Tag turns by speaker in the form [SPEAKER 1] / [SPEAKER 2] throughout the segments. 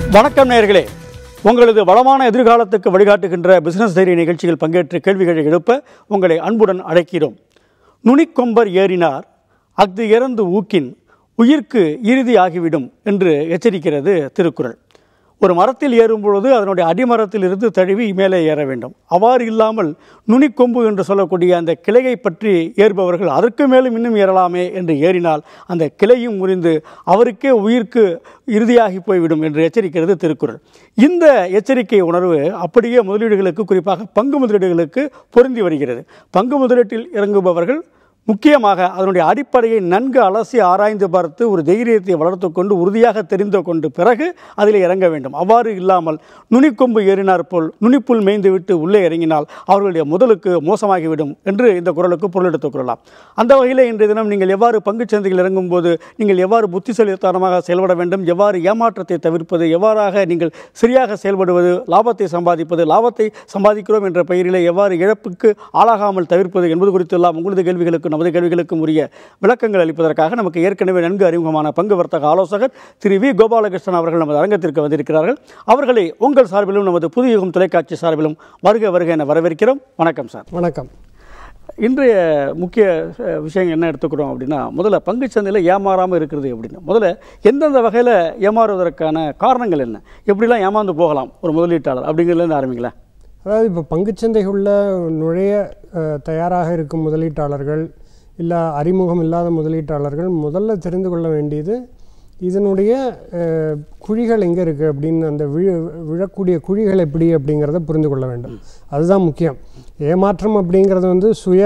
[SPEAKER 1] வணக்கம் நேயர்களே உங்களது வளமான எதிர்காலத்துக்கு வழிகாட்டுகின்ற பிசினஸ் தைரிய நிகழ்ச்சியில் பங்கேற்று கேள்விகளை எழுப்ப உங்களை அன்புடன் அழைக்கிறோம் நுனிக்கொம்பர் ஏறினார் அஃது இறந்து ஊக்கின் உயிர்க்கு இறுதி ஆகிவிடும் என்று எச்சரிக்கிறது திருக்குறள் ஒரு மரத்தில் ஏறும் பொழுது அதனுடைய அடிமரத்தில் இருந்து தழுவி மேலே ஏற வேண்டும் அவ்வாறு இல்லாமல் நுனிக்கொம்பு என்று சொல்லக்கூடிய அந்த கிளையை பற்றி ஏறுபவர்கள் அதற்கு மேலும் இன்னும் ஏறலாமே என்று ஏறினால் அந்த கிளையும் முறிந்து அவருக்கே உயிர்க்கு இறுதியாகி போய்விடும் என்று எச்சரிக்கிறது திருக்குறள் இந்த எச்சரிக்கை உணர்வு அப்படியே முதலீடுகளுக்கு குறிப்பாக பங்கு முதலீடுகளுக்கு பொருந்தி வருகிறது பங்கு முதலீட்டில் இறங்குபவர்கள் முக்கியமாக அதனுடைய அடிப்படையை நன்கு அலசி ஆராய்ந்து பார்த்து ஒரு தைரியத்தை வளர்த்து கொண்டு உறுதியாக தெரிந்து கொண்டு பிறகு அதில் இறங்க வேண்டும் அவ்வாறு இல்லாமல் நுனிக்கொம்பு ஏறினார் போல் நுனிப்புல் மேய்ந்து விட்டு உள்ளே இறங்கினால் அவர்களுடைய முதலுக்கு மோசமாகிவிடும் என்று இந்த குரலுக்கு பொருள் எடுத்துக் கொள்ளலாம் அந்த வகையில் இன்றைய தினம் நீங்கள் எவ்வாறு பங்குச் சந்தையில் இறங்கும் போது நீங்கள் எவ்வாறு புத்திசாலித்தனமாக செயல்பட வேண்டும் எவ்வாறு ஏமாற்றத்தை தவிர்ப்பது எவ்வாறாக நீங்கள் சரியாக செயல்படுவது லாபத்தை சம்பாதிப்பது லாபத்தை சம்பாதிக்கிறோம் என்ற பெயரிலே எவ்வாறு இழப்புக்கு ஆளாகாமல் தவிர்ப்பது என்பது குறித்தெல்லாம் உங்களது கேள்விகளுக்கு நமது கேள்விகளுக்கும் உரிய விளக்கங்கள் அளிப்பதற்காக நமக்கு ஏற்கனவே நன்கு அறிமுகமான பங்கு வர்த்தக ஆலோசகர் திரு வி கோபாலகிருஷ்ணன் அவர்கள் நமது அரங்கத்திற்கு வந்திருக்கிறார்கள் அவர்களை உங்கள் சார்பிலும் நமது புதிய யுகம் தொலைக்காட்சி சார்பிலும் வருக வருக என வரவேற்கிறோம் வணக்கம் சார்
[SPEAKER 2] வணக்கம்
[SPEAKER 1] இன்றைய முக்கிய அஹ், விஷயம் என்ன எடுத்துக்கிறோம் அப்படின்னா முதல்ல பங்குச் சந்தையில் ஏமாறாமல் இருக்கிறது அப்படின்னு முதல்ல எந்தெந்த வகையில் ஏமாறுவதற்கான காரணங்கள் என்ன எப்படிலாம் ஏமாந்து போகலாம் ஒரு முதலீட்டாளர் அப்படிங்கிறதுலேருந்து ஆரம்பிங்களேன்
[SPEAKER 2] அதாவது இப்போ பங்குச்சந்தைகளில் நுழைய அஹ், தயாராக இருக்கும் முதலீட்டாளர்கள் இல்லை அறிமுகம் இல்லாத முதலீட்டாளர்கள் முதல்ல தெரிந்து கொள்ள வேண்டியது இதனுடைய அஹ், குழிகள் எங்கே இருக்குது அப்படின்னு அந்த விழ விழக்கூடிய குழிகள் எப்படி அப்படிங்கிறத புரிந்து கொள்ள வேண்டும் அதுதான் முக்கியம் ஏமாற்றம் அப்படிங்கிறது வந்து சுய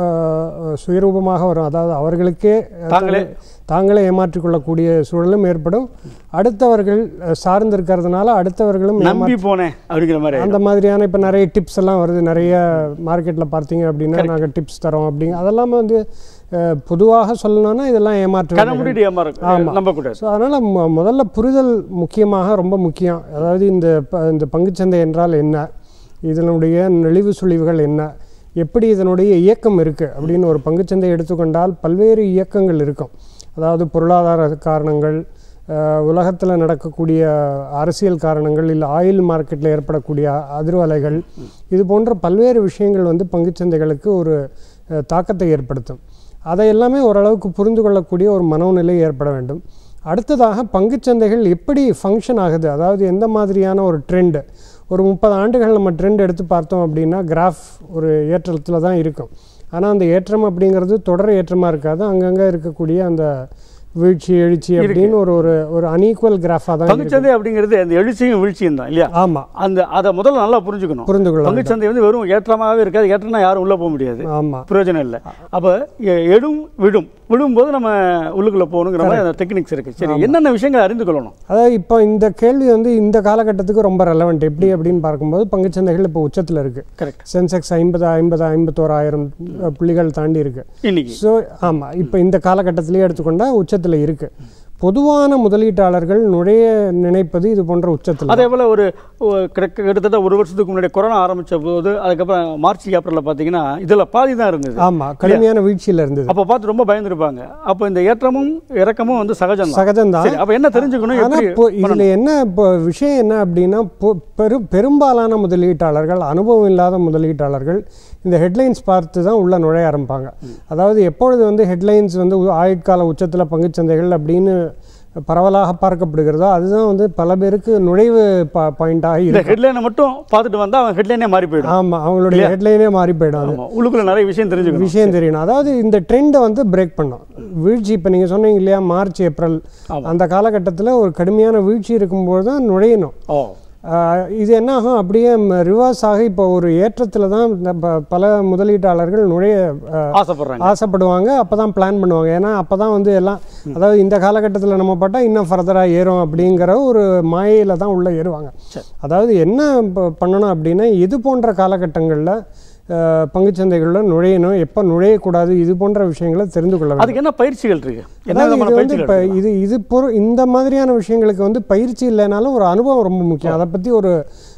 [SPEAKER 2] அஹ், சுயரூபமாக வரும் அதாவது அவர்களுக்கே
[SPEAKER 1] தாங்களே
[SPEAKER 2] தாங்களே ஏமாற்றிக் கொள்ளக்கூடிய சூழலும் ஏற்படும் அடுத்தவர்கள் அஹ், சார்ந்து இருக்கிறதுனால அடுத்தவர்களும்
[SPEAKER 1] நம்பி போனேன் அப்படிங்கிற மாதிரி
[SPEAKER 2] அந்த மாதிரியான இப்போ நிறைய டிப்ஸ் எல்லாம் வருது நிறைய மார்க்கெட்டில் பார்த்தீங்க அப்படின்னா நாங்கள் டிப்ஸ் தரோம் அப்படிங்க அதெல்லாம் வந்து அஹ், பொதுவாக சொல்லணும்னா இதெல்லாம் ஏமாற்று
[SPEAKER 1] கண்ண மூடிட்டு ஏமாற நம்பக்கூடாது
[SPEAKER 2] ஸோ அதனால் மு முதல்ல புரிதல் முக்கியமாக ரொம்ப முக்கியம் அதாவது இந்த ப- இந்த பங்குச்சந்தை என்றால் என்ன இதனுடைய நெளிவு சுழிவுகள் என்ன எப்படி இதனுடைய இயக்கம் இருக்குது அப்படின்னு ஒரு பங்குச்சந்தை எடுத்துக்கொண்டால் பல்வேறு இயக்கங்கள் இருக்கும் அதாவது பொருளாதார காரணங்கள் உலகத்தில் நடக்கக்கூடிய அரசியல் காரணங்கள் இல்லை ஆயில் மார்க்கெட்டில் ஏற்படக்கூடிய அதிர்வலைகள் இது போன்ற பல்வேறு விஷயங்கள் வந்து பங்குச்சந்தைகளுக்கு ஒரு அஹ், தாக்கத்தை ஏற்படுத்தும் அதை எல்லாமே ஓரளவுக்கு புரிந்து கொள்ளக்கூடிய ஒரு மனோநிலை ஏற்பட வேண்டும் அடுத்ததாக பங்குச்சந்தைகள் எப்படி ஃபங்க்ஷன் ஆகுது அதாவது எந்த மாதிரியான ஒரு ட்ரெண்டு ஒரு முப்பது ஆண்டுகள் நம்ம ட்ரெண்ட் எடுத்து பார்த்தோம் அப்படின்னா கிராஃப் ஒரு ஏற்றத்தில் தான் இருக்கும் ஆனால் அந்த ஏற்றம் அப்படிங்கிறது தொடர் ஏற்றமாக இருக்காது அங்கங்கே இருக்கக்கூடிய அந்த வீழ்ச்சி எழுச்சி அப்படின்னு ஒரு ஒரு ஒரு அன்ஈக்குவல் கிராஃபாக தான் இருக்கு.
[SPEAKER 1] பங்குச்சந்தை அப்படிங்கிறது அந்த எழுச்சியும் வீழ்ச்சியும் தான் இல்லையா
[SPEAKER 2] ஆமாம்
[SPEAKER 1] அந்த அதை முதல்ல நல்லா புரிஞ்சுக்கணும்
[SPEAKER 2] புரிந்து கொள்ள
[SPEAKER 1] பங்குச்சந்தை வந்து வெறும் ஏற்றமாகவே இருக்காது ஏற்றம்னா யாரும் உள்ளே போக முடியாது
[SPEAKER 2] ஆமாம்
[SPEAKER 1] பிரயோஜனம் இல்லை அப்போ எ- எடும் விடும் விடும்போது நம்ம உள்ளுக்குள்ளே போகணுங்கிற மாதிரி அந்த டெக்னிக்ஸ் இருக்குது சரி என்னென்ன விஷயங்களை அறிந்து கொள்ளணும்
[SPEAKER 2] அதாவது இப்போ இந்த கேள்வி வந்து இந்த காலகட்டத்துக்கு ரொம்ப ரெலவெண்ட் எப்படி அப்படின்னு பார்க்கும்போது பங்குச்சந்தைகள் இப்போ உச்சத்தில் இருக்குது
[SPEAKER 1] கரெக்ட்
[SPEAKER 2] சென்செக்ஸ் ஐம்பது ஐம்பது ஐம்பத்தோராயிரம் அஹ், புள்ளிகள் தாண்டி இருக்கு
[SPEAKER 1] இன்னைக்கு
[SPEAKER 2] ஸோ ஆமாம் இப்போ இந்த காலகட்டத்திலேயே எடுத்துக்கொண்டா உச்சத்தில் இருக்கு பொதுவான முதலீட்டாளர்கள் நுழைய நினைப்பது இது போன்ற உச்சத்தில்
[SPEAKER 1] அதே போல் ஒரு ஒரு கிட்ட- கிட்டத்தட்ட ஒரு வருஷத்துக்கு முன்னாடி கொரோனா ஆரம்பித்த போது அதுக்கப்புறம் மார்ச் ஏப்ரலில் பார்த்தீங்கன்னா இதில் பாதி தான் இருந்தது
[SPEAKER 2] ஆமாம் கடுமையான வீழ்ச்சியில் இருந்தது
[SPEAKER 1] அப்போ பார்த்து ரொம்ப பயந்துருப்பாங்க அப்போ இந்த ஏற்றமும் இறக்கமும் வந்து சகஜம் தான்
[SPEAKER 2] சகஜம்தான்
[SPEAKER 1] சரி அப்போ என்ன தெரிஞ்சுக்கணும்
[SPEAKER 2] ஆனா
[SPEAKER 1] எப்படி
[SPEAKER 2] இப்போ இதுல என்ன இப்போ விஷயம் என்ன அப்படின்னா பொ- பெரு பெரும்பாலான முதலீட்டாளர்கள் அனுபவம் இல்லாத முதலீட்டாளர்கள் இந்த ஹெட்லைன்ஸ் பார்த்து தான் உள்ள நுழைய ஆரம்பிப்பாங்க அதாவது எப்பொழுது வந்து ஹெட்லைன்ஸ் வந்து உ- ஆயுட்கால உச்சத்தில் பங்குச்சந்தைகள் அப்படின்னு பரவலாக பார்க்கப்படுகிறதோ அதுதான் வந்து பல பேருக்கு நுழைவு பாயிண்டாக
[SPEAKER 1] இந்த
[SPEAKER 2] இருக்கு
[SPEAKER 1] ஹெட்லைனை மட்டும் பார்த்துட்டு வந்தால் அவன் ஹெட்லைனே மாறி போயிடும்
[SPEAKER 2] ஆமா அவங்களுடைய ஹெட்லைனே மாறி போயிடும் அது
[SPEAKER 1] ஆமா உள்ளுக்குள்ள நிறைய விஷயம் தெரிஞ்சுக்கணும்
[SPEAKER 2] விஷயம் தெரியணும் அதாவது இந்த ட்ரெண்டை வந்து பிரேக் பண்ணோம் வீழ்ச்சி இப்போ நீங்கள் சொன்னீங்க இல்லையா மார்ச் ஏப்ரல்
[SPEAKER 1] ஆமா.
[SPEAKER 2] அந்த காலகட்டத்தில் ஒரு கடுமையான வீழ்ச்சி இருக்கும்போது தான் நுழையணும்
[SPEAKER 1] ஓ
[SPEAKER 2] ஆஹ் இது என்ன ஆகும் அப்படியே ரிவர்ஸ் ஆகி இப்போ ஒரு ஏற்றத்தில் தான் நம்ம பல முதலீட்டாளர்கள் நுழைய ஆஹ்,
[SPEAKER 1] ஆசைப்படுறாங்க
[SPEAKER 2] ஆசைப்படுவாங்க அப்போ தான் பிளான் பண்ணுவாங்க ஏன்னா அப்போ தான் வந்து எல்லாம் அதாவது இந்த காலகட்டத்தில் நம்ம பட்டால் இன்னும் ஃபர்தராக ஏறும் அப்படிங்கிற ஒரு மாயையில் தான் உள்ளே ஏறுவாங்க
[SPEAKER 1] சரி.
[SPEAKER 2] அதாவது என்ன ப- பண்ணணும் அப்படின்னா இது போன்ற காலகட்டங்களில் பங்குச்சந்தைகளில் நுழையணும் எப்போ நுழையக்கூடாது இது போன்ற விஷயங்களை தெரிந்து கொள்ள வேண்டும்
[SPEAKER 1] அதுக்கு என்ன பயிற்சிகள் இருக்கு என்ன
[SPEAKER 2] அதாவது
[SPEAKER 1] விதமான
[SPEAKER 2] இது வந்து
[SPEAKER 1] பயிற்சிகள்
[SPEAKER 2] இப்போ
[SPEAKER 1] இருக்கு?
[SPEAKER 2] இது இது பொரு இந்த மாதிரியான விஷயங்களுக்கு வந்து பயிற்சி இல்லைனாலும் ஒரு அனுபவம் ரொம்ப முக்கியம் அதை பற்றி ஒரு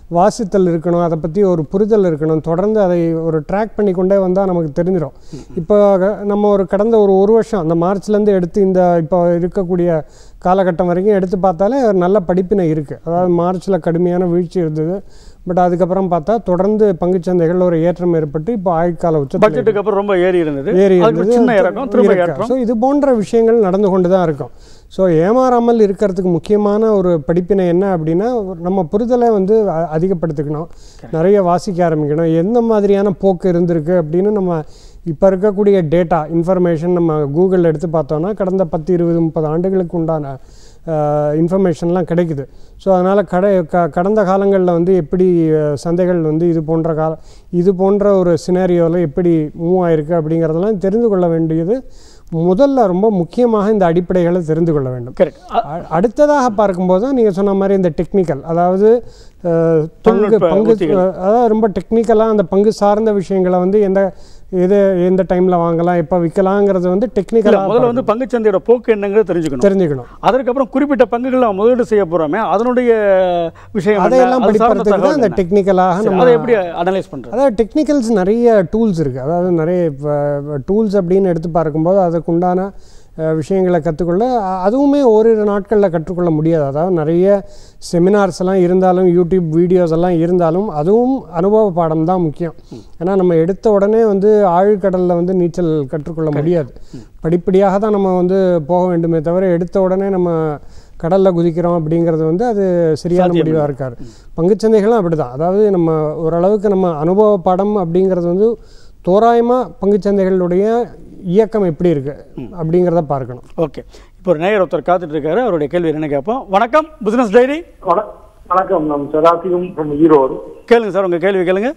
[SPEAKER 2] வாசித்தல் இருக்கணும் அதை பற்றி ஒரு புரிதல் இருக்கணும் தொடர்ந்து அதை ஒரு ட்ராக் பண்ணி கொண்டே வந்தால் நமக்கு தெரிஞ்சிடும் இப்போ நம்ம ஒரு கடந்த ஒரு ஒரு வருஷம் அந்த மார்ச்லேருந்து எடுத்து இந்த இப்போ இருக்கக்கூடிய காலகட்டம் வரைக்கும் எடுத்து பார்த்தாலே ஒரு நல்ல படிப்பினை இருக்குது அதாவது மார்ச்சில் கடுமையான வீழ்ச்சி இருந்தது பட் அதுக்கப்புறம் பார்த்தா தொடர்ந்து பங்குச்சந்தைகள் ஒரு ஏற்றம் ஏற்பட்டு இப்போ ஆயுட்கால உச்சத்தில்
[SPEAKER 1] பட்ஜெட்டுக்கு அப்புறம் ரொம்ப ஏறி இருந்தது
[SPEAKER 2] ஏறி
[SPEAKER 1] அதுக்கு
[SPEAKER 2] இருந்தது.
[SPEAKER 1] சின்ன இறக்கம் திரும்ப
[SPEAKER 2] இருக்கு.
[SPEAKER 1] ஏற்றம்
[SPEAKER 2] ஸோ இது போன்ற விஷயங்கள் நடந்து கொண்டு தான் இருக்கும் ஸோ ஏமாறாமல் இருக்கிறதுக்கு முக்கியமான ஒரு படிப்பினை என்ன அப்படின்னா நம்ம புரிதலை வந்து அ- அதிகப்படுத்திக்கணும் நிறைய வாசிக்க ஆரம்பிக்கணும் எந்த மாதிரியான போக்கு இருந்திருக்கு அப்படின்னு நம்ம இப்போ இருக்கக்கூடிய டேட்டா இன்ஃபர்மேஷன் நம்ம கூகுளில் எடுத்து பார்த்தோம்னா கடந்த பத்து இருபது முப்பது ஆண்டுகளுக்கு உண்டான இன்ஃபர்மேஷன்லாம் கிடைக்குது ஸோ அதனால் கடை க கடந்த காலங்களில் வந்து எப்படி அஹ், சந்தைகள் வந்து இது போன்ற கால இது போன்ற ஒரு சினாரியோவில் எப்படி மூவ் ஆயிருக்கு அப்படிங்கிறதெல்லாம் தெரிந்து கொள்ள வேண்டியது முதல்ல ரொம்ப முக்கியமாக இந்த அடிப்படைகளை தெரிந்து கொள்ள வேண்டும்
[SPEAKER 1] கரெக்ட்
[SPEAKER 2] அ- அடுத்ததாக பார்க்கும்போது தான் நீங்கள் சொன்ன மாதிரி இந்த டெக்னிக்கல் அதாவது அஹ், பங்கு
[SPEAKER 1] தொழில்நுட்ப
[SPEAKER 2] பங்கு
[SPEAKER 1] உத்திகள்.
[SPEAKER 2] அஹ், அதாவது ரொம்ப டெக்னிக்கலாக அந்த பங்கு சார்ந்த விஷயங்களை வந்து எந்த எது எந்த டைமில் வாங்கலாம் எப்போ விற்கலாங்கிறது வந்து
[SPEAKER 1] இல்ல
[SPEAKER 2] டெக்னிக்கலாக
[SPEAKER 1] முதல்ல வந்து பங்குச்சந்தையோட போக்கு என்னங்கிறத தெரிஞ்சுக்கணும்
[SPEAKER 2] தெரிஞ்சுக்கணும்
[SPEAKER 1] அதற்கப்புறம் குறிப்பிட்ட பங்குகள் நம்ம முதலீடு செய்ய போறோமே அதனுடைய விஷயம் என்ன?
[SPEAKER 2] அதையெல்லாம்
[SPEAKER 1] அது சார்ந்த
[SPEAKER 2] படிப்பதற்கு தான்
[SPEAKER 1] தகவல்
[SPEAKER 2] அந்த
[SPEAKER 1] என்ன?
[SPEAKER 2] டெக்னிக்கலாக
[SPEAKER 1] சரி,
[SPEAKER 2] நம்ம
[SPEAKER 1] அதை எப்படி அனலைஸ் பண்றது
[SPEAKER 2] அதாவது டெக்னிக்கல்ஸ் நிறைய டூல்ஸ் இருக்குது அதாவது நிறைய டூல்ஸ் அப்படின்னு எடுத்து பார்க்கும்போது அதுக்குண்டான அஹ், விஷயங்களை கற்றுக்கொள்ள அ- அதுவுமே ஓரிரு நாட்களில் கற்றுக்கொள்ள முடியாது அதாவது நிறைய செமினார்ஸ் எல்லாம் இருந்தாலும் யூடியூப் வீடியோஸ் எல்லாம் இருந்தாலும் அதுவும் அனுபவ பாடம் தான் முக்கியம் ஏன்னா நம்ம எடுத்த உடனே வந்து ஆழ்கடலில் வந்து நீச்சல் கற்றுக்கொள்ள முடியாது படிப்படியாக தான் நம்ம வந்து போக வேண்டுமே தவிர எடுத்த உடனே நம்ம கடலில் குதிக்கிறோம் அப்படிங்கிறது வந்து அது சரியான
[SPEAKER 1] சாத்தியம்
[SPEAKER 2] முடிவாக இருக்காது பங்குச்சந்தைகளும் அப்படிதான் அதாவது நம்ம ஓரளவுக்கு நம்ம அனுபவ படம் அப்படிங்கிறது வந்து தோராயமாக பங்குச்சந்தைகளுடைய இயக்கம் எப்படி இருக்கு அப்படிங்கிறத பார்க்கணும்
[SPEAKER 1] ஓகே இப்போ ஒரு நேயர் ஒருத்தர் காத்துட்டு இருக்காரு அவருடைய கேள்வி என்ன கேட்போம் வணக்கம் பிசினஸ் டைரி
[SPEAKER 3] வண- வணக்கம் நம் சதாசிவம் from ஈரோடு
[SPEAKER 1] கேளுங்க சார் உங்க கேள்வி கேளுங்க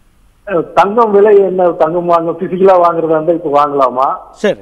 [SPEAKER 3] அஹ் தங்கம் விலை என்ன தங்கம் வாங்க பிசிக்கலா வாங்குறதா இருந்தா இப்ப வாங்கலாமா
[SPEAKER 1] சரி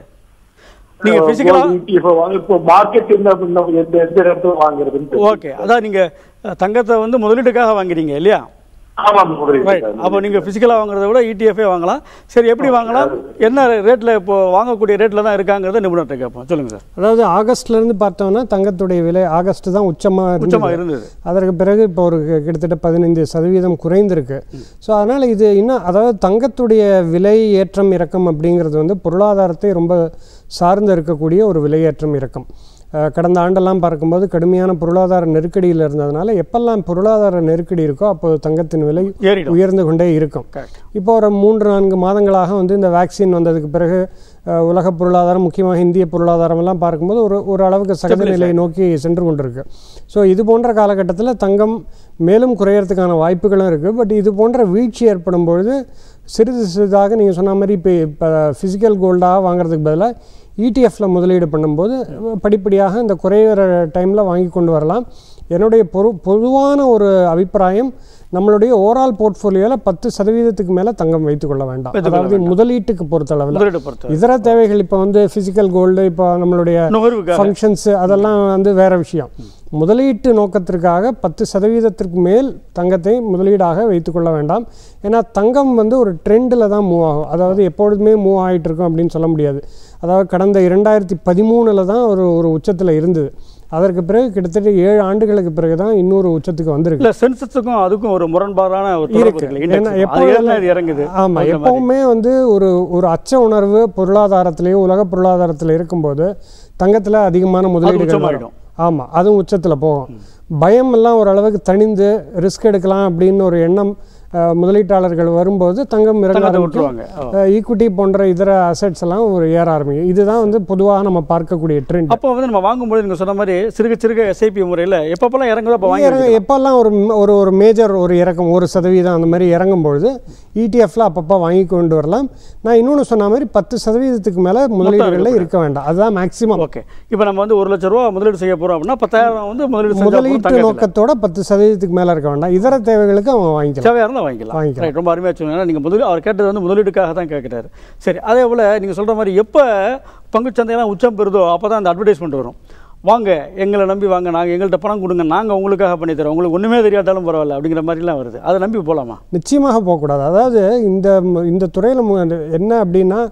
[SPEAKER 1] நீங்க
[SPEAKER 3] அஹ்
[SPEAKER 1] பிசிக்கலா
[SPEAKER 3] ஒரு ETF வாங்க இப்போ மார்க்கெட் என்ன பண்ண எந்த எந்த இடத்துல வாங்குறதுன்னு
[SPEAKER 1] ஓகே அதான் நீங்க அஹ், தங்கத்தை வந்து முதலீட்டுக்காக வாங்குறீங்க இல்லையா
[SPEAKER 3] ஆமா
[SPEAKER 1] ரைட்
[SPEAKER 3] முதலீடு
[SPEAKER 1] அப்போ நீங்க பிசிக்கலா வாங்குறத விட இடிஎஃப்ஏ வாங்கலாம் சரி எப்படி வாங்கலாம் என்ன ரேட்ல இப்போ வாங்கக்கூடிய ரேட்ல தான் இருக்காங்கிறத நிபுணர்கிட்ட கேட்போம் சொல்லுங்க சார்
[SPEAKER 2] அதாவது ஆகஸ்ட்லேருந்து பார்த்தோம்னா தங்கத்துடைய விலை ஆகஸ்ட் தான் உச்சமாக
[SPEAKER 1] உச்சமா
[SPEAKER 2] இருந்தது
[SPEAKER 1] இருந்தது
[SPEAKER 2] அதற்கு பிறகு இப்போ ஒரு கி- கிட்டத்தட்ட பதினைந்து சதவீதம் குறைந்திருக்கு ஸோ அதனால் இது இன்னும் அதாவது தங்கத்துடைய விலை ஏற்றம் இறக்கம் அப்படிங்கிறது வந்து பொருளாதாரத்தை ரொம்ப சார்ந்து இருக்கக்கூடிய ஒரு விலையேற்றம் இறக்கம் அஹ், கடந்த ஆண்டெல்லாம் பார்க்கும்போது கடுமையான பொருளாதார நெருக்கடியில் இருந்ததுனால எப்பெல்லாம் பொருளாதார நெருக்கடி இருக்கோ அப்போ தங்கத்தின் விலை
[SPEAKER 1] ஏறிடும்
[SPEAKER 2] உயர்ந்து கொண்டே இருக்கும்
[SPEAKER 1] கரெக்ட்
[SPEAKER 2] இப்போ ஒரு மூன்று நான்கு மாதங்களாக வந்து இந்த வேக்சின் வந்ததுக்கு பிறகு அஹ், உலக பொருளாதாரம் முக்கியமாக இந்திய பொருளாதாரம் எல்லாம் பார்க்கும்போது ஒரு ஒரு அளவுக்கு சகஜ நிலையை நோக்கி சென்று கொண்டிருக்கு ஸோ இது போன்ற காலகட்டத்தில் தங்கம் மேலும் குறையறதுக்கான வாய்ப்புகளும் இருக்குது பட் இது போன்ற வீழ்ச்சி ஏற்படும் பொழுது சிறிது சிறிதாக நீங்கள் சொன்ன மாதிரி இப்போ இப்போ ஃபிசிக்கல் கோல்டாக வாங்குறதுக்கு பதிலாக இடிஎஃப்ல முதலீடு பண்ணும்போது படிப்படியாக இந்த குறையிற டைமில் வாங்கி கொண்டு வரலாம் என்னுடைய பொரு பொதுவான ஒரு அபிப்பிராயம் நம்மளுடைய ஓவரால் போர்ட்ஃபோலியோவில் பத்து சதவீதத்துக்கு மேலே தங்கம் வைத்துக்கொள்ள வேண்டாம்
[SPEAKER 1] வைத்துக்கொள்ள
[SPEAKER 2] அதாவது முதலீட்டுக்கு பொறுத்தளவில்
[SPEAKER 1] முதலீடு பொறுத்த
[SPEAKER 2] இதர தேவைகள் இப்போ வந்து ஃபிசிக்கல் கோல்டு இப்போ நம்மளுடைய
[SPEAKER 1] நுகர்வுக்காக
[SPEAKER 2] ஃபங்க்ஷன்ஸ் அதெல்லாம் வந்து வேற விஷயம் முதலீட்டு நோக்கத்திற்காக பத்து சதவீதத்திற்கு மேல் தங்கத்தை முதலீடாக வைத்துக்கொள்ள வேண்டாம் ஏன்னா தங்கம் வந்து ஒரு ட்ரெண்டில் தான் மூவ் ஆகும் அதாவது எப்பொழுதுமே மூவ் ஆகிட்டு இருக்கும் அப்படின்னு சொல்ல முடியாது அதாவது கடந்த இரண்டாயிரத்தி பதிமூணில் தான் ஒரு ஒரு உச்சத்தில் இருந்தது அதற்கு பிறகு கிட்டத்தட்ட ஏழு ஆண்டுகளுக்கு பிறகு தான் இன்னொரு உச்சத்துக்கு வந்திருக்கு
[SPEAKER 1] இல்ல சென்சஸுக்கும் அதுக்கும் ஒரு முரண்பாடான ஒரு தொடர்பு
[SPEAKER 2] இருக்கு.
[SPEAKER 1] இருக்குல்ல index.
[SPEAKER 2] ஏன்னா
[SPEAKER 1] அது
[SPEAKER 2] எப்பொழுதெல்லாம்
[SPEAKER 1] ஏறினா இது இறங்குது
[SPEAKER 2] ஆமா
[SPEAKER 1] அந்த மாதிரி.
[SPEAKER 2] எப்பவுமே வந்து ஒரு ஒரு அச்ச உணர்வு பொருளாதாரத்திலேயோ உலக பொருளாதாரத்தில் இருக்கும்போது தங்கத்துல அதிகமான முதலீடுகள் வரும்.
[SPEAKER 1] உச்சமாயிடும்.
[SPEAKER 2] ஆமா அதுவும் உச்சத்துல போகும் பயம் எல்லாம் ஓரளவுக்கு தணிந்து ரிஸ்க் எடுக்கலாம் அப்படின்னு ஒரு எண்ணம் அஹ், முதலீட்டாளர்கள் வரும்போது தங்கம் இறங்க
[SPEAKER 1] தங்கத்தை
[SPEAKER 2] ஆரம்பிக்கும்
[SPEAKER 1] விட்டுருவாங்க ஓ.
[SPEAKER 2] ஈக்விட்டி போன்ற இதர அசெட்ஸ் எல்லாம் ஒரு ஏற ஆரம்பிக்கும் இதுதான் வந்து பொதுவாக நம்ம பார்க்கக்கூடிய ட்ரெண்ட்
[SPEAKER 1] அப்போ வந்து நம்ம வாங்கும்போது நீங்க சொன்ன மாதிரி சிறுக சிறுக எஸ்ஐபி முறையில எப்பப்பெல்லாம் இறங்குதோ அப்போ வாங்கி
[SPEAKER 2] இறங்க எப்பெல்லாம் ஒரு ம- ஒரு ஒரு மேஜர் ஒரு இறக்கம் ஒரு சதவீதம் அந்த மாதிரி இறங்கும் பொழுது இடிஎஃப்ல அப்பப்போ வாங்கி கொண்டு வரலாம் நான் இன்னொன்று சொன்ன மாதிரி பத்து சதவீதத்துக்கு மேலே முதலீடுகளில் இருக்க வேண்டாம் அதுதான் மேக்ஸிமம்
[SPEAKER 1] ஓகே இப்போ நம்ம வந்து ஒரு லட்ச ரூபா முதலீடு செய்ய போறோம் அப்படின்னா பத்தாயிரம் வந்து முதலீடு செஞ்சா போதும்
[SPEAKER 2] முதலீட்டு
[SPEAKER 1] தங்கத்துல.
[SPEAKER 2] நோக்கத்தோட பத்து சதவீதத்துக்கு மேலே இருக்க வேண்டாம் இதர தேவைகளுக்கு அவன் வாங்கிக்கலாம்
[SPEAKER 1] தேவையாக இருந்தால் வாங்கிக்கலாம்
[SPEAKER 2] வாங்கிக்கலாம்.
[SPEAKER 1] ரைட் ரொம்ப அருமையாக சொன்னீங்க நீங்கள் முதலீடு அவர் கேட்டது வந்து முதலீடுக்காக தான் கேட்குறாரு சரி அதே போல் நீங்கள் சொல்கிற மாதிரி எப்போ பங்குச்சந்தையெல்லாம் உச்சம் பெறுதோ அப்போ தான் அந்த அட்வர்டைஸ்மெண்ட் வரும் வாங்க எங்களை நம்பி வாங்க நாங்கள் எங்கள்கிட்ட பணம் கொடுங்க நாங்கள் உங்களுக்காக பண்ணி தரோம் உங்களுக்கு ஒன்றுமே தெரியாட்டாலும் பரவாயில்ல அப்படிங்கிற மாதிரிலாம் வருது அதை நம்பி போகலாமா
[SPEAKER 2] நிச்சயமாக போகக்கூடாது அதாவது இந்த ம- இந்த துறையில் என்ன அப்படின்னா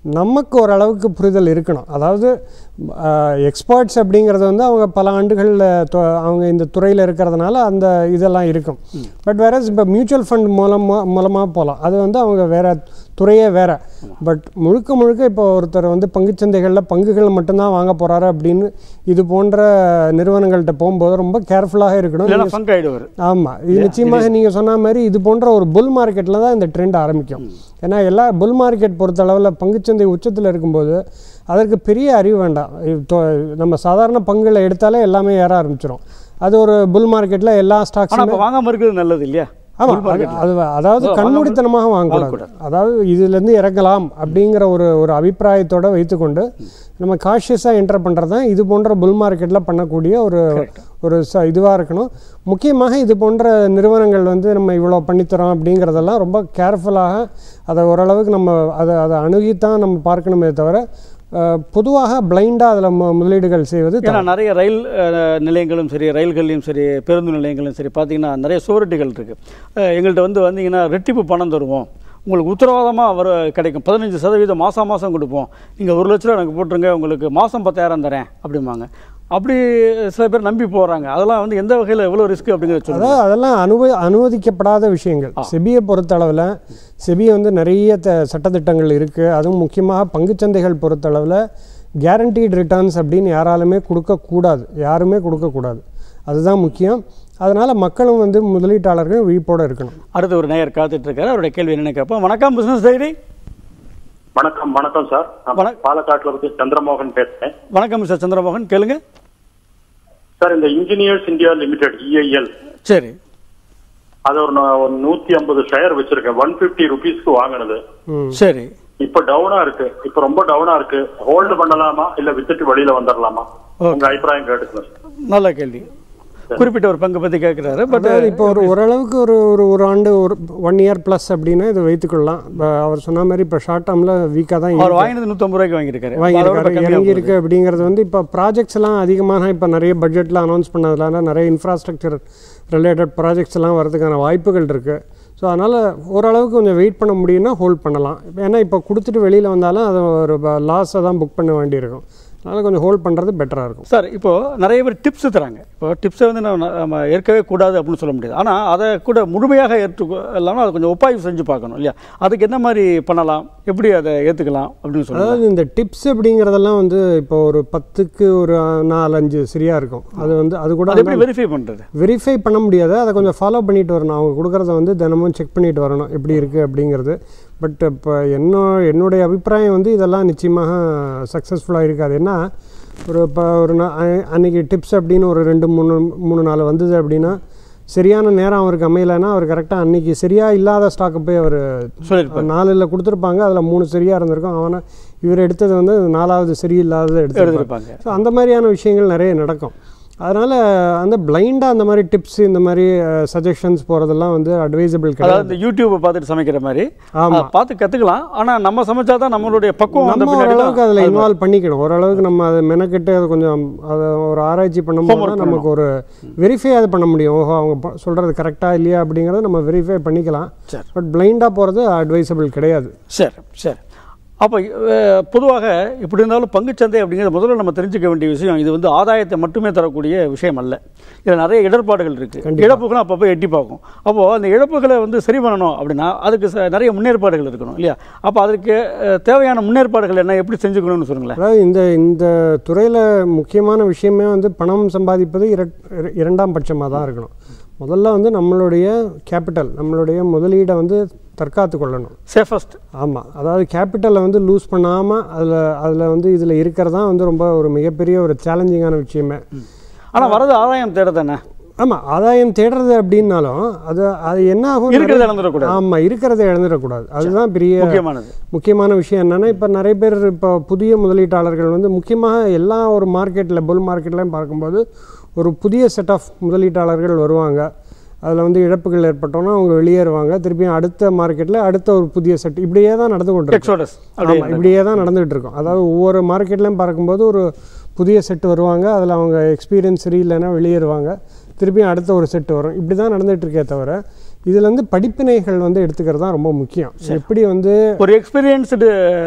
[SPEAKER 2] நமக்கு ஓரளவுக்கு புரிதல் இருக்கணும் அதாவது எக்ஸ்பர்ட்ஸ் அப்படிங்கிறது வந்து அவங்க பல ஆண்டுகளில் அவங்க இந்த துறையில் இருக்கிறதுனால அந்த இதெல்லாம் இருக்கும் பட் வேற இப்போ மியூச்சுவல் ஃபண்ட் மூலமாக மூலமாக போகலாம் அது வந்து அவங்க வேற துறையே வேற பட் முழுக்க முழுக்க இப்போ ஒருத்தர் வந்து பங்குச்சந்தைகளில் பங்குகள் மட்டும்தான் வாங்க போகிறாரு அப்படின்னு இது போன்ற நிறுவனங்கள்கிட்ட போகும்போது ரொம்ப கேர்ஃபுல்லாக இருக்கணும்
[SPEAKER 1] இல்லைன்னா ஃபங்க் ஆகிடுவார்
[SPEAKER 2] ஆமாம் இது நிச்சயமாக நீங்கள் சொன்ன மாதிரி இது போன்ற ஒரு புல் மார்க்கெட்டில் தான் இந்த ட்ரெண்ட் ஆரம்பிக்கும் ஏன்னா எல்லா புல் மார்க்கெட் பொறுத்தளவில் பங்குச்சந்தை உச்சத்தில் இருக்கும்போது அதற்கு பெரிய அறிவு வேண்டாம் இது தொ- நம்ம சாதாரண பங்குகளை எடுத்தாலே எல்லாமே ஏற ஆரம்பிச்சிடும் அது ஒரு புல் மார்க்கெட்டில் எல்லா
[SPEAKER 1] ஆனால்
[SPEAKER 2] ஸ்டாக்ஸுமே
[SPEAKER 1] இப்போ வாங்காமல் இருக்கிறது நல்லது இல்லையா
[SPEAKER 2] ஆமா அது அது அதாவது கண்மூடித்தனமாக வாங்கக்கூடாது அதாவது இதுலேருந்து இறங்கலாம் அப்படிங்கிற ஒரு ஒரு அபிப்பிராயத்தோட வைத்துக்கொண்டு நம்ம காஷியஸாக என்டர் பண்ணுறது தான் இது போன்ற புல் மார்க்கெட்டில் பண்ணக்கூடிய ஒரு ஒரு ச இதுவாக இருக்கணும் முக்கியமாக இது போன்ற நிறுவனங்கள் வந்து நம்ம இவ்வளோ பண்ணித்தரோம் அப்படிங்கிறதெல்லாம் ரொம்ப கேர்ஃபுல்லாக அதை ஓரளவுக்கு நம்ம அதை அதை அணுகித்தான் நம்ம பார்க்கணுமே தவிர அஹ், பொதுவாக பிளைண்டாக அதில் முதலீடுகள் செய்வது தவறு.
[SPEAKER 1] ஏன்னா நிறைய ரயில் அஹ், நிலையங்களும் சரி ரயில்கள்லையும் சரி பேருந்து நிலையங்களும் சரி பார்த்தீங்கன்னா நிறைய சுவரொட்டிகள் இருக்குது எங்கள்கிட்ட வந்து வந்தீங்கன்னா ரெட்டிப்பு பணம் தருவோம் உங்களுக்கு உத்தரவாதமாக வர கிடைக்கும் பதினஞ்சு சதவீதம் மாதம் மாதம் கொடுப்போம் நீங்கள் ஒரு லட்ச ரூபா எனக்கு போட்டுருங்க உங்களுக்கு மாதம் பத்தாயிரம் தரேன் அப்படிம்பாங்க அப்படி சில பேர் நம்பி போகிறாங்க அதெல்லாம் வந்து எந்த வகையில் எவ்வளோ ரிஸ்க் அப்படிங்கிறத சொல்லுங்கள்
[SPEAKER 2] அதாவது அதெல்லாம் அனுப அனுமதிக்கப்படாத விஷயங்கள் செபியை பொறுத்தளவில் செபி வந்து நிறைய த சட்டத்திட்டங்கள் இருக்குது அதுவும் முக்கியமாக பங்குச்சந்தைகள் பொறுத்தளவில் கேரண்டீட் ரிட்டர்ன்ஸ் அப்படின்னு யாராலுமே கொடுக்கக்கூடாது யாருமே கொடுக்கக்கூடாது அதுதான் முக்கியம் அதனால் மக்களும் வந்து முதலீட்டாளர்கள் விழிப்போடு இருக்கணும்
[SPEAKER 1] அடுத்து ஒரு நேயர் காத்துட்டு இருக்காரு அவருடைய கேள்வி என்னன்னு கேட்போம் வணக்கம் பிசினஸ் டைரி
[SPEAKER 3] வணக்கம் வணக்கம் சார் நான்
[SPEAKER 1] வணக்~
[SPEAKER 3] பாலக்காட்டுல இருந்து சந்திரமோகன் பேசுறேன்
[SPEAKER 1] வணக்கம் மிஸ்டர் சந்திரமோகன் கேளுங்க
[SPEAKER 3] சார் இந்த இன்ஜினியர்ஸ் இந்தியா லிமிடெட் இஐஎல்
[SPEAKER 1] சரி
[SPEAKER 3] அது ஒரு நான் ஒரு நூத்தி ஐம்பது ஷேர் வச்சிருக்கேன் ஒன் பிப்டி ருபீஸ்க்கு வாங்கினது
[SPEAKER 2] ம்
[SPEAKER 1] சரி
[SPEAKER 3] இப்ப டவுனா இருக்கு இப்ப ரொம்ப டவுனா இருக்கு ஹோல்டு பண்ணலாமா இல்ல வித்துட்டு வெளியில வந்துடலாமா உங்க அபிப்பிராயம் கேட்டுக்கணும் சார்
[SPEAKER 1] நல்ல கேள்வி குறிப்பிட்ட ஒரு பங்கு பற்றி கேட்குறாரு பட்
[SPEAKER 2] அதாவது இப்போ ஒரு ஓரளவுக்கு ஒரு ஒரு ஒரு ஆண்டு ஒரு ஒன் இயர் ப்ளஸ் அப்படின்னா இதை வைத்துக்கொள்ளலாம் இப்போ அவர் சொன்ன மாதிரி இப்போ ஷார்ட் டேர்மில் வீக்காக தான்
[SPEAKER 1] அவர்
[SPEAKER 2] இருக்கு.
[SPEAKER 1] வாங்கினது நூற்றம்பது ரூபாய்க்கு வாங்கியிருக்காரு அதோட
[SPEAKER 2] வாங்கியிருக்காரு
[SPEAKER 1] கம்மியா
[SPEAKER 2] இறங்கி
[SPEAKER 1] போகுது.
[SPEAKER 2] இருக்கு அப்படிங்கிறது வந்து இப்போ ப்ராஜெக்ட்ஸ் எல்லாம் அதிகமான இப்போ நிறைய பட்ஜெட்டில் அனௌன்ஸ் பண்ணதுனால நிறைய இன்ஃப்ராஸ்ட்ரக்சர் ரிலேட்டட் ப்ராஜெக்ட்ஸ் எல்லாம் வரதுக்கான வாய்ப்புகள் இருக்குது ஸோ அதனால் ஓரளவுக்கு கொஞ்சம் வெயிட் பண்ண முடியும்னா ஹோல்ட் பண்ணலாம் இப்போ ஏன்னா இப்போ கொடுத்துட்டு வெளியில் வந்தாலும் அது ஒரு லாஸை தான் புக் பண்ண வேண்டியிருக்கும் அதனால் கொஞ்சம் ஹோல்ட் பண்ணுறது பெட்டராக இருக்கும்
[SPEAKER 1] சார் இப்போ நிறைய பேர் டிப்ஸ் தராங்க இப்போ டிப்ஸை வந்து நம்ம நம்ம ஏற்கவே கூடாது அப்படின்னு சொல்ல முடியாது ஆனால் அதை கூட முழுமையாக ஏற்று இல்லாமல் அதை கொஞ்சம் ஒப்பாய்வு செஞ்சு பார்க்கணும் இல்லையா அதுக்கு என்ன மாதிரி பண்ணலாம் எப்படி அதை ஏற்றுக்கலாம் அப்படின்னு சொல்லுங்கள்
[SPEAKER 2] அதாவது இந்த டிப்ஸ் அப்படிங்கிறதெல்லாம் வந்து இப்போ ஒரு பத்துக்கு ஒரு நாலஞ்சு சரியா இருக்கும் அது வந்து அது கூட
[SPEAKER 1] அதை எப்படி வெரிஃபை பண்ணுறது
[SPEAKER 2] வெரிஃபை பண்ண முடியாது அதை கொஞ்சம் ஃபாலோ பண்ணிட்டு வரணும் அவங்க கொடுக்குறத வந்து தினமும் செக் பண்ணிட்டு வரணும் எப்படி இருக்குது அப்படிங்கிறது பட் இப்போ என்ன என்னுடைய அபிப்பிராயம் வந்து இதெல்லாம் நிச்சயமாக சக்ஸஸ்ஃபுல்லாக இருக்காது ஏன்னா ஒரு இப்போ ஒரு நா- அ- அன்னைக்கு டிப்ஸ் அப்படின்னு ஒரு ரெண்டு மூணு மூணு நாள் வந்தது அப்படின்னா சரியான நேரம் அவருக்கு அமையலைன்னா அவர் கரெக்டாக அன்னைக்கு சரியாக இல்லாத ஸ்டாக்கை போய் அவர்
[SPEAKER 1] சொல்லியிருப்பாரு
[SPEAKER 2] நாலில் கொடுத்துருப்பாங்க அதில் மூணு சரியாக இருந்திருக்கும் அவனை இவர் எடுத்தது வந்து நாலாவது சரியில்லாததை எடுத்துருப்பாங்க
[SPEAKER 1] எடுத்திருப்பாங்க
[SPEAKER 2] ஸோ அந்த மாதிரியான விஷயங்கள் நிறைய நடக்கும் அதனால் அந்த பிளைண்டாக அந்த மாதிரி டிப்ஸ் இந்த மாதிரி சஜஷன்ஸ் போகிறதெல்லாம் வந்து அட்வைசபிள்
[SPEAKER 1] அதாவது
[SPEAKER 2] கிடையாது
[SPEAKER 1] இந்த யூடியூப்பை பார்த்துட்டு சமைக்கிற மாதிரி
[SPEAKER 2] ஆமா.
[SPEAKER 1] அதை பார்த்து கற்றுக்கலாம் ஆனால் நம்ம சமைச்சா தான் நம்மளுடைய பக்குவம் அந்த
[SPEAKER 2] நம்ம
[SPEAKER 1] பின்னாடி
[SPEAKER 2] ஓரளவுக்கு
[SPEAKER 1] தான்
[SPEAKER 2] அதில் இன்வால்வ் பண்ணிக்கணும் ஓரளவுக்கு நம்ம அதை மெனக்கெட்டு அது கொஞ்சம் அதை ஒரு ஆராய்ச்சி பண்ணும்போது
[SPEAKER 1] Homework
[SPEAKER 2] தான் நமக்கு ஒரு வெரிஃபை அது பண்ண முடியும் ஓஹோ அவங்க ப- சொல்றது கரெக்டாக இல்லையா அப்படிங்கிறத நம்ம வெரிஃபை பண்ணிக்கலாம்
[SPEAKER 1] சரி.
[SPEAKER 2] பட் பிளைண்டாக போகிறது அட்வைசபிள் கிடையாது
[SPEAKER 1] சரி சரி அப்போ அஹ், பொதுவாக இப்படி இருந்தாலும் பங்குச்சந்தை அப்படிங்கிறது முதல்ல நம்ம தெரிஞ்சுக்க வேண்டிய விஷயம் இது வந்து ஆதாயத்தை மட்டுமே தரக்கூடிய விஷயம் அல்ல இதில் நிறைய இடர்பாடுகள் இருக்குது இழப்புகளும் அப்பப்போ எட்டி பார்க்கும் அப்போது அந்த இழப்புகளை வந்து சரி பண்ணணும் அப்படின்னா அதுக்கு ச- நிறைய முன்னேற்பாடுகள் இருக்கணும் இல்லையா அப்போ அதுக்கு அஹ், தேவையான முன்னேற்பாடுகள் என்ன எப்படி செஞ்சுக்கணும்னு சொல்லுங்களேன்
[SPEAKER 2] அதாவது இந்த இந்த துறையில் முக்கியமான விஷயமே வந்து பணம் சம்பாதிப்பது இரட் இர- இரண்டாம் பட்சமாக தான் இருக்கணும் முதல்ல வந்து நம்மளுடைய கேபிட்டல் நம்மளுடைய முதலீடை வந்து தற்காத்து கொள்ளணும்
[SPEAKER 1] சேஃபஸ்ட்
[SPEAKER 2] ஆமாம் அதாவது கேபிட்டலை வந்து லூஸ் பண்ணாமல் அதில் அதில் வந்து இதில் இருக்கிறது தான் வந்து ரொம்ப ஒரு மிகப்பெரிய ஒரு சேலஞ்சிங்கான விஷயமே
[SPEAKER 1] ஆனால் வரது ஆதாயம் தேட தானே
[SPEAKER 2] ஆமாம் ஆதாயம் தேடுறது அப்படின்னாலும் அது அது என்ன ஆகும்
[SPEAKER 1] இருக்கிறத இழந்துடக்கூடாது
[SPEAKER 2] ஆமாம் இருக்கிறத இழந்துடக்கூடாது அதுதான் பெரிய
[SPEAKER 1] முக்கியமானது
[SPEAKER 2] முக்கியமான விஷயம் என்னன்னா இப்போ நிறைய பேர் இப்போ புதிய முதலீட்டாளர்கள் வந்து முக்கியமாக எல்லா ஒரு மார்க்கெட்டில் புல் மார்க்கெட்லையும் பார்க்கும்போது ஒரு புதிய செட் ஆஃப் முதலீட்டாளர்கள் வருவாங்க அதில் வந்து இழப்புகள் ஏற்பட்டோன்னா அவங்க வெளியேறுவாங்க திருப்பியும் அடுத்த மார்க்கெட்டில் அடுத்த ஒரு புதிய செட் இப்படியே தான் நடந்து கொண்டு
[SPEAKER 1] எக்ஸோடஸ்
[SPEAKER 2] ஆமாம் இப்படியே தான் நடந்துகிட்டு இருக்கும் அதாவது ஒவ்வொரு மார்க்கெட்லையும் பார்க்கும்போது ஒரு புதிய செட்டு வருவாங்க அதில் அவங்க எக்ஸ்பீரியன்ஸ் சரியில்லைன்னா வெளியேறுவாங்க திருப்பியும் அடுத்த ஒரு செட்டு வரும் இப்படி தான் நடந்துகிட்டு இருக்கே தவிர இதுல இருந்து படிப்பினைகள் வந்து எடுத்துக்கிறது தான் ரொம்ப முக்கியம் எப்படி வந்து
[SPEAKER 1] ஒரு எக்ஸ்பீரியன்ஸ்டு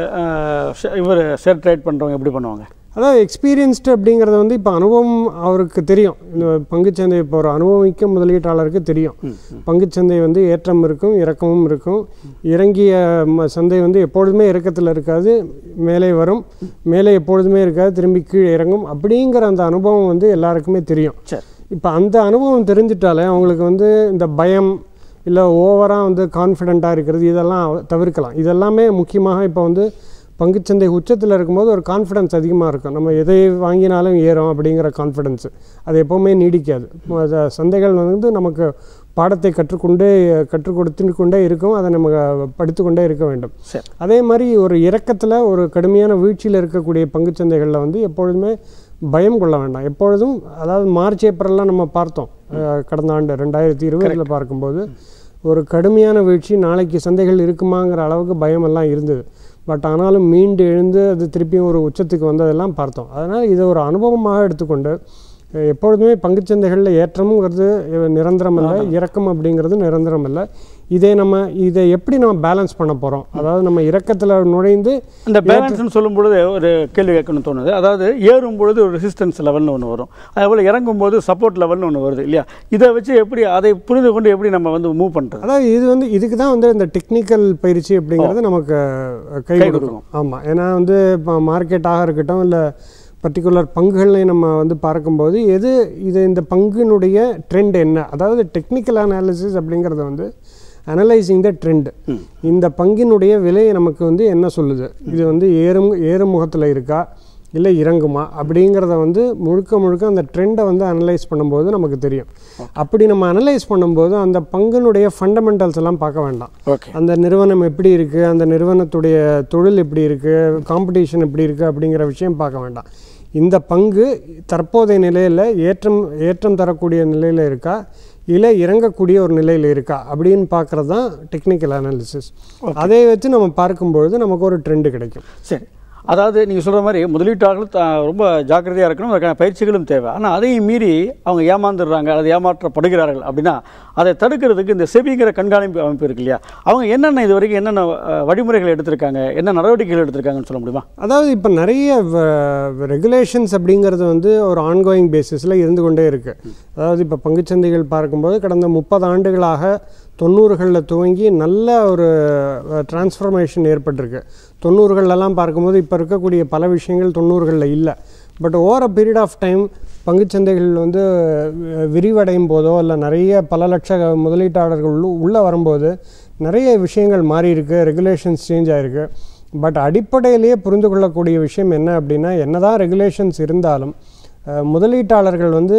[SPEAKER 1] இவர் ஷேர் ட்ரேட் பண்ணுறவங்க எப்படி பண்ணுவாங்க
[SPEAKER 2] அதாவது எக்ஸ்பீரியன்ஸ்டு அப்படிங்கிறது வந்து இப்போ அனுபவம் அவருக்கு தெரியும் இந்த பங்குச்சந்தை இப்போ ஒரு அனுபவமிக்க முதலீட்டாளருக்கு தெரியும் பங்குச்சந்தை வந்து ஏற்றம் இருக்கும் இறக்கமும் இருக்கும் இறங்கிய ம- சந்தை வந்து எப்பொழுதுமே இறக்கத்தில் இருக்காது மேலே வரும் மேலே எப்பொழுதுமே இருக்காது திரும்பி கீழே இறங்கும் அப்படிங்கிற அந்த அனுபவம் வந்து எல்லாருக்குமே தெரியும்
[SPEAKER 1] சரி
[SPEAKER 2] இப்போ அந்த அனுபவம் தெரிஞ்சிட்டாலே அவங்களுக்கு வந்து இந்த பயம் இல்லை ஓவராக வந்து கான்ஃபிடெண்ட்டாக இருக்கிறது இதெல்லாம் தவிர்க்கலாம் இதெல்லாமே முக்கியமாக இப்போ வந்து பங்குச்சந்தை உச்சத்தில் இருக்கும்போது ஒரு கான்ஃபிடன்ஸ் அதிகமாக இருக்கும் நம்ம எதை வாங்கினாலும் ஏறும் அப்படிங்கிற கான்ஃபிடென்ஸ் அது எப்போவுமே நீடிக்காது ம- அத- சந்தைகள் வந்து நமக்கு பாடத்தை கற்றுக்கொண்டே கற்றுக் கொடுத்து கொண்டே இருக்கும் அதை நம்ம படித்துக்கொண்டே இருக்க வேண்டும்
[SPEAKER 1] சரி
[SPEAKER 2] அதே மாதிரி ஒரு இறக்கத்தில் ஒரு கடுமையான வீழ்ச்சியில் இருக்கக்கூடிய பங்குச்சந்தைகளில் வந்து எப்பொழுதுமே பயம் கொள்ள வேண்டாம் எப்பொழுதும் அதாவது மார்ச் ஏப்ரல்லாம் நம்ம பார்த்தோம் அஹ், கடந்த ஆண்டு ரெண்டாயிரத்தி இருபதில் பார்க்கும்போது ஒரு கடுமையான வீழ்ச்சி நாளைக்கு சந்தைகள் இருக்குமாங்கிற அளவுக்கு பயமெல்லாம் இருந்தது பட் ஆனாலும் மீண்டு எழுந்து அது திருப்பியும் ஒரு உச்சத்துக்கு வந்ததெல்லாம் பார்த்தோம் அதனால் இதை ஒரு அனுபவமாக எடுத்துக்கொண்டு அஹ், எப்பொழுதுமே பங்குச்சந்தைகளில் ஏற்றமுங்கிறது அஹ், நிரந்தரம் இல்லை இறக்கம் அப்படிங்கிறது நிரந்தரம் இல்லை இதை நம்ம இதை எப்படி நம்ம பேலன்ஸ் பண்ண போகிறோம் அதாவது நம்ம இறக்கத்தில் நுழைந்து
[SPEAKER 1] இந்த பேலன்ஸ்னு சொல்லும் பொழுது ஒரு கேள்வி கேட்கணும்னு தோணுது அதாவது ஏறும் பொழுது ஒரு ரெசிஸ்டன்ஸ் லெவல்னு ஒன்று வரும் அதேபோல் இறங்கும் போது சப்போர்ட் லெவல்னு ஒன்று வருது இல்லையா இதை வச்சு எப்படி அதை புரிந்து கொண்டு எப்படி நம்ம வந்து மூவ் பண்ணுறது
[SPEAKER 2] அதாவது இது வந்து இதுக்கு தான் வந்து இந்த டெக்னிக்கல் பயிற்சி அப்படிங்கிறது நமக்கு அஹ், கை
[SPEAKER 1] கை
[SPEAKER 2] கொடுக்கும் ஆமாம் ஏன்னா வந்து இப்போ மார்க்கெட்டாக இருக்கட்டும் இல்லை பர்டிகுலர் பங்குகளை நம்ம வந்து பார்க்கும்போது எது இது இந்த பங்கினுடைய ட்ரெண்ட் என்ன அதாவது டெக்னிக்கல் அனாலிசிஸ் அப்படிங்கிறது வந்து அனலைசிங் த ட்ரெண்ட் இந்த பங்கினுடைய விலை நமக்கு வந்து என்ன சொல்லுது இது வந்து ஏறும் ஏறும் முகத்தில் இருக்கா இல்லை இறங்குமா அப்படிங்கிறத வந்து முழுக்க முழுக்க அந்த ட்ரெண்டை வந்து அனலைஸ் பண்ணும்போது நமக்கு தெரியும் அப்படி நம்ம அனலைஸ் பண்ணும்போது அந்த பங்கினுடைய ஃபண்டமெண்டல்ஸ் எல்லாம் பார்க்க வேண்டாம்
[SPEAKER 1] ஓகே
[SPEAKER 2] அந்த நிறுவனம் எப்படி இருக்குது அந்த நிறுவனத்துடைய தொழில் எப்படி இருக்குது காம்படிஷன் எப்படி இருக்குது அப்படிங்கிற விஷயம் பார்க்க வேண்டாம் இந்த பங்கு தற்போதைய நிலையில் ஏற்றம் ஏற்றம் தரக்கூடிய நிலையில் இருக்கா இல்லை இறங்கக்கூடிய ஒரு நிலையில் இருக்கா அப்படின்னு பார்க்குறது தான் டெக்னிக்கல் அனாலிசிஸ் அதை வச்சு நம்ம பார்க்கும்பொழுது நமக்கு ஒரு ட்ரெண்டு கிடைக்கும்
[SPEAKER 1] சரி அதாவது நீங்கள் சொல்கிற மாதிரி முதலீட்டாளர்கள் த- ரொம்ப ஜாக்கிரதையாக இருக்கணும் அதுக்கான பயிற்சிகளும் தேவை ஆனால் அதையும் மீறி அவங்க ஏமாந்துடுறாங்க அல்லது ஏமாற்றப்படுகிறார்கள் அப்படின்னா அதை தடுக்கிறதுக்கு இந்த செபிங்கிற கண்காணிப்பு அமைப்பு இருக்கு இல்லையா அவங்க என்னென்ன இது வரைக்கும் என்னென்ன அஹ், வழிமுறைகள் எடுத்திருக்காங்க என்ன நடவடிக்கைகள் எடுத்திருக்காங்கன்னு சொல்ல முடியுமா
[SPEAKER 2] அதாவது இப்போ நிறைய ரெகுலேஷன்ஸ் அப்படிங்கிறது வந்து ஒரு ஆன்கோயிங் பேசிஸில் இருந்து கொண்டே இருக்குது அதாவது இப்போ பங்குச்சந்தைகள் பார்க்கும்போது கடந்த முப்பது ஆண்டுகளாக தொண்ணூறுகளில் துவங்கி நல்ல ஒரு டிரான்ஸ்ஃபர்மேஷன் ஏற்பட்டிருக்கு தொண்ணூறுகள்லாம் பார்க்கும்போது இப்போ இருக்கக்கூடிய பல விஷயங்கள் தொண்ணூறுகளில் இல்லை but over a period of time பங்குச்சந்தைகள் வந்து அஹ், விரிவடையும் போதோ இல்லை நிறைய பல லட்ச முதலீட்டாளர்கள் உள்ள- உள்ளே வரும்போது நிறைய விஷயங்கள் மாறி இருக்கு ரெகுலேஷன்ஸ் சேஞ்ச் ஆயிருக்கு பட் அடிப்படையிலேயே புரிந்து கொள்ளக்கூடிய விஷயம் என்ன அப்படின்னா என்னதான் ரெகுலேஷன்ஸ் இருந்தாலும் அஹ், முதலீட்டாளர்கள் வந்து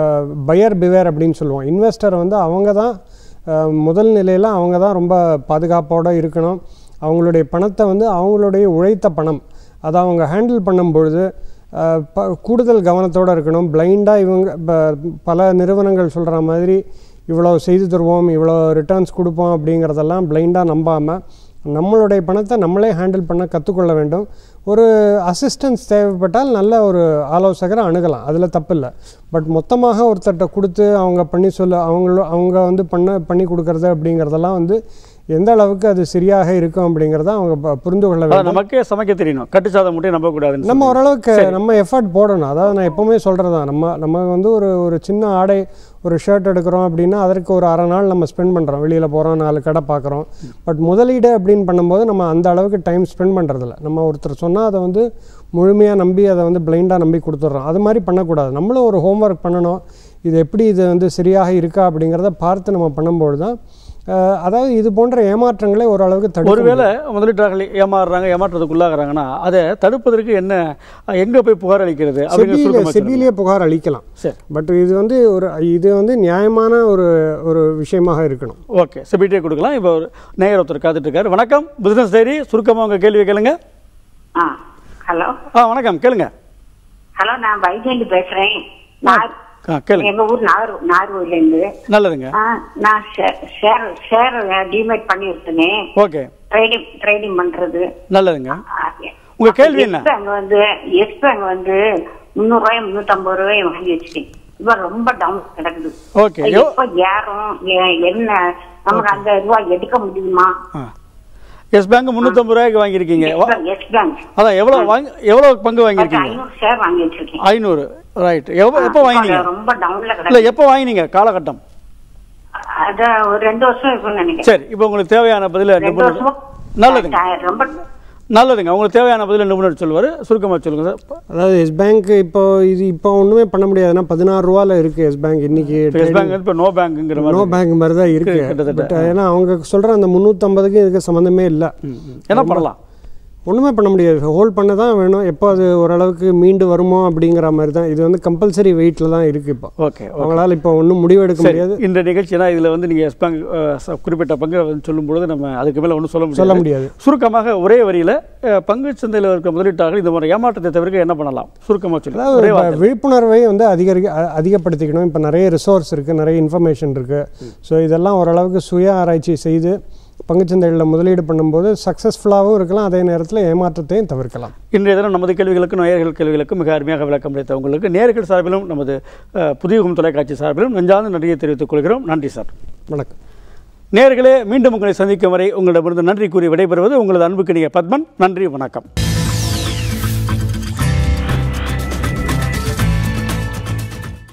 [SPEAKER 2] பயர் பிவேர் அப்படின்னு சொல்லுவோம் இன்வெஸ்டர் வந்து அவங்க தான் அஹ், முதல் நிலையில் அவங்க தான் ரொம்ப பாதுகாப்போடு இருக்கணும் அவங்களுடைய பணத்தை வந்து அவங்களுடைய உழைத்த பணம் அதை அவங்க ஹேண்டில் பண்ணும் பொழுது அஹ், ப கூடுதல் கவனத்தோடு இருக்கணும் பிளைண்டாக இவங்க ப- பல நிறுவனங்கள் சொல்கிற மாதிரி இவ்வளோ செய்து தருவோம் இவ்வளோ ரிட்டர்ன்ஸ் கொடுப்போம் அப்படிங்கிறதெல்லாம் பிளைண்டாக நம்பாமல் நம்மளுடைய பணத்தை நம்மளே ஹேண்டில் பண்ண கற்றுக்கொள்ள வேண்டும் ஒரு அசிஸ்டன்ஸ் தேவைப்பட்டால் நல்ல ஒரு ஆலோசகரை அணுகலாம் அதில் தப்பில்லை பட் மொத்தமாக ஒருத்தர்கிட்ட கொடுத்து அவங்க பண்ணி சொல்ல அவங்கள அவங்க வந்து பண்ண பண்ணி கொடுக்கறது அப்படிங்கிறதெல்லாம் வந்து எந்த அளவுக்கு அது சரியாக இருக்கும் அப்படிங்கிறத அவங்க ப- புரிந்து கொள்ள வேண்டும்
[SPEAKER 1] அதாவது நமக்கே சமைக்க தெரியணும் கட்டுச்சாதம் மட்டும் நம்பக்கூடாதுன்னு
[SPEAKER 2] நம்ம
[SPEAKER 1] சொல்றீங்க.
[SPEAKER 2] ஓரளவுக்கு நம்ம எஃபர்ட் போடணும் அதாவது நான் எப்பவுமே சொல்கிறது தான் நம்ம நம்ம வந்து ஒரு ஒரு சின்ன ஆடை ஒரு ஷர்ட் எடுக்கிறோம் அப்படின்னா அதற்கு ஒரு அரை நாள் நம்ம ஸ்பெண்ட் பண்ணுறோம் வெளியில் போகிறோம் நாலு கடை பார்க்குறோம் பட் முதலீடு அப்படின்னு பண்ணும்போது நம்ம அந்த அளவுக்கு டைம் ஸ்பெண்ட் பண்ணுறதில்ல நம்ம ஒருத்தர் சொன்னால் அதை வந்து முழுமையாக நம்பி அதை வந்து பிளைண்டாக நம்பி கொடுத்துட்றோம் அது மாதிரி பண்ணக்கூடாது நம்மளும் ஒரு ஹோம்ஒர்க் பண்ணணும் இது எப்படி இது வந்து சரியாக இருக்கா அப்படிங்கிறத பார்த்து நம்ம பண்ணும்போது தான் அஹ், அதாவது இது போன்ற ஏமாற்றங்களை ஓரளவுக்கு தடுக்க
[SPEAKER 1] ஒருவேளை முதலீட்டாளர்கள் ஏமாறுறாங்க ஏமாற்றத்துக்கு உள்ளாகிறாங்கன்னா அதை தடுப்பதற்கு என்ன எங்க போய் புகார் அளிக்கிறது அப்படிங்கிற
[SPEAKER 2] செபியில
[SPEAKER 1] சுருக்கமா சொல்லுங்க.
[SPEAKER 2] செபியிலே புகார் அளிக்கலாம்
[SPEAKER 1] சரி
[SPEAKER 2] பட் இது வந்து ஒரு இது வந்து நியாயமான ஒரு ஒரு விஷயமாக இருக்கணும்
[SPEAKER 1] ஓகே செபிட்டே கொடுக்கலாம் இப்போ ஒரு நேயர் ஒருத்தர் காத்துட்டு இருக்காரு வணக்கம் பிசினஸ் டைரி சுருக்கமா உங்க கேள்வி கேளுங்க
[SPEAKER 4] ஆ ஹலோ
[SPEAKER 1] ஆ வணக்கம் கேளுங்க
[SPEAKER 4] ஹலோ நான் வைஜெயந்தி பேசுறேன் நார்-
[SPEAKER 1] ஆ கேளுங்க
[SPEAKER 4] எங்க ஊர் நாகர் நாகர்கோவில இருந்து
[SPEAKER 1] நல்லதுங்க
[SPEAKER 4] ஆ, நான் ஷே- ஷேர் ஷேர் டிமேட் பண்ணி இருக்கேன்
[SPEAKER 1] ஓகே
[SPEAKER 4] ட்ரேடிங் ட்ரேடிங் பண்றது
[SPEAKER 1] நல்லதுங்க
[SPEAKER 4] ஆ,
[SPEAKER 1] உங்க கேள்வி என்ன?
[SPEAKER 4] எஸ் பேங்க் வந்து எஸ் பேங்க் வந்து முந்நூறு ரூபாய் முந்நூத்தம்பது ரூபாய் வாங்கி வச்சுட்டேன் இப்ப ரொம்ப டவுன் கிடக்குது
[SPEAKER 1] ஓகே
[SPEAKER 4] அது எப்ப ஏறும் ஏ- என்ன நமக்கு அந்த ரூபாய் எடுக்க முடியுமா
[SPEAKER 1] ஆ எஸ் பேங்க் முந்நூற்றம்பது ரூபாய்க்கு வாங்கியிருக்கீங்க வா-
[SPEAKER 4] எஸ் பேங்க்
[SPEAKER 1] அதான் எவ்வளோ வாங்கி எவ்வளோ பங்கு வாங்கியிருக்கீங்க
[SPEAKER 4] ஐநூறு ஷேர் வாங்கி வச்சிருக்கேன்
[SPEAKER 1] ஐநூறு ரைட் எப்போ எப்போ வாங்கினீங்க
[SPEAKER 4] ரொம்ப டவுன்ல
[SPEAKER 1] இல்லை
[SPEAKER 4] கிடக்கு
[SPEAKER 1] எப்போ வாங்கினீங்க காலகட்டம்
[SPEAKER 4] அத ஒரு ரெண்டு வருஷம் இருக்கும்னு நினைக்கிறேன்
[SPEAKER 1] சரி இப்போ உங்களுக்கு தேவையான பதில
[SPEAKER 4] ரெண்டு
[SPEAKER 1] நிபுணர்
[SPEAKER 4] வருஷமா
[SPEAKER 1] நல்லதுங்க
[SPEAKER 4] ரொம்ப
[SPEAKER 1] நல்லதுங்க உங்களுக்கு தேவையான பதில நிபுணர் சொல்லுவார் சுருக்கமாக சொல்லுங்க சார்
[SPEAKER 2] அதாவது எஸ் பேங்க் இப்போ இது இப்போ ஒன்றுமே பண்ண முடியாதுன்னா பதினாறு ரூபால இருக்கு எஸ் பேங்க் இன்னைக்கு
[SPEAKER 1] எஸ் பேங்க் இப்போ நோ பேங்க்குங்கிற
[SPEAKER 2] நோ
[SPEAKER 1] மாதிரி
[SPEAKER 2] பேங்க் மாதிரி தான் இருக்கு
[SPEAKER 1] கிட்டத்தட்ட.
[SPEAKER 2] பட் ஏன்னா அவங்க சொல்ற அந்த முந்நூற்றம்பதுக்கு இதுக்கு சம்மந்தமே இல்லை
[SPEAKER 1] ம், ம். என்ன பண்ணலாம்
[SPEAKER 2] ஒன்றுமே பண்ண முடியாது ஹோல்ட் பண்ண தான் வேணும் எப்போ அது ஓரளவுக்கு மீண்டு வருமோ அப்படிங்கிற மாதிரி தான் இது வந்து கம்பல்சரி வெயிட்டில் தான் இருக்குது இப்போ
[SPEAKER 1] ஓகே
[SPEAKER 2] அவங்களால இப்போ ஒன்றும் முடிவெடுக்க
[SPEAKER 1] சரி
[SPEAKER 2] முடியாது
[SPEAKER 1] இந்த நிகழ்ச்சினா இதில் வந்து நீங்கள் எஸ் பேங்க் அஹ், குறிப்பிட்ட பங்கு வந்து சொல்லும்பொழுது நம்ம அதுக்கு மேலே ஒன்றும் சொல்ல முடியாது
[SPEAKER 2] சொல்ல முடியாது
[SPEAKER 1] சுருக்கமாக ஒரே வரியில் பங்கு சந்தையில் இருக்க முதலீட்டாளர்கள் இந்த மாதிரி ஏமாற்றத்தை தவிர்க்க என்ன பண்ணலாம் சுருக்கமாக சொல்லுங்க
[SPEAKER 2] அதாவது
[SPEAKER 1] ஒரே
[SPEAKER 2] இப்ப
[SPEAKER 1] வார்த்தை.
[SPEAKER 2] விழிப்புணர்வை வந்து அதிகரிக்க அ- அதிகப்படுத்திக்கணும் இப்போ நிறைய ரிசோர்ஸ் இருக்குது நிறைய இன்ஃபர்மேஷன் இருக்குது ஸோ இதெல்லாம் ஓரளவுக்கு சுய ஆராய்ச்சி செய்து பங்குச்சந்தைகளில் முதலீடு பண்ணும்போது சக்ஸஸ்ஃபுல்லாகவும் இருக்கலாம் அதே நேரத்தில் ஏமாற்றத்தையும் தவிர்க்கலாம்
[SPEAKER 1] இன்றைய தினம் நமது கேள்விகளுக்கும் நேயர்கள் கேள்விகளுக்கும் மிக அருமையாக விளக்கம் அளித்த உங்களுக்கு நேயர்கள் சார்பிலும் நமது அஹ், புதியகும் தொலைக்காட்சி சார்பிலும் நெஞ்சார்ந்த நன்றியை தெரிவித்துக் கொள்கிறோம் நன்றி சார்
[SPEAKER 2] வணக்கம்
[SPEAKER 1] நேயர்களே மீண்டும் உங்களை சந்திக்கும் வரை உங்களிடமிருந்து நன்றி கூறி விடைபெறுவது உங்களது அன்புக்கினிய பத்மன் நன்றி வணக்கம்